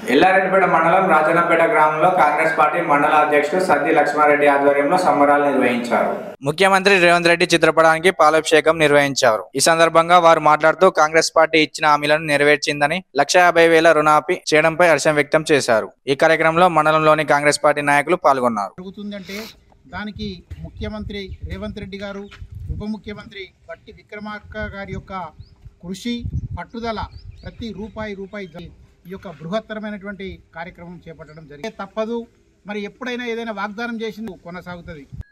ఎల్లారెడ్డిపేట మండలం రాజన్నపేట గ్రామంలో కాంగ్రెస్ పార్టీ మండల అధ్యక్షుడు సద్ది లక్ష్మారెడ్డి ఆధ్వర్యంలో సంబరాలు నిర్వహించారు ముఖ్యమంత్రి రేవంత్ రెడ్డి చిత్రపటానికి పాలాభిషేకం నిర్వహించారు ఈ సందర్భంగా వారు మాట్లాడుతూ కాంగ్రెస్ పార్టీ ఇచ్చిన హామీలను నెరవేర్చిందని లక్ష యాభై వేల రుణాపి చేయడంపై హర్షం వ్యక్తం చేశారు ఈ కార్యక్రమంలో మండలంలోని కాంగ్రెస్ పార్టీ నాయకులు పాల్గొన్నారు జరుగుతుందంటే దానికి ముఖ్యమంత్రి రేవంత్ రెడ్డి గారు ఉప ముఖ్యమంత్రి బట్టి విక్రమార్క గారి యొక్క కృషి పట్టుదల ప్రతి రూపాయి రూపాయి జ- ఈ యొక్క బృహత్తరమైనటువంటి కార్యక్రమం చేపట్టడం జరిగింది తప్పదు మరి ఎప్పుడైనా ఏదైనా వాగ్దానం చేసింది కొనసాగుతుంది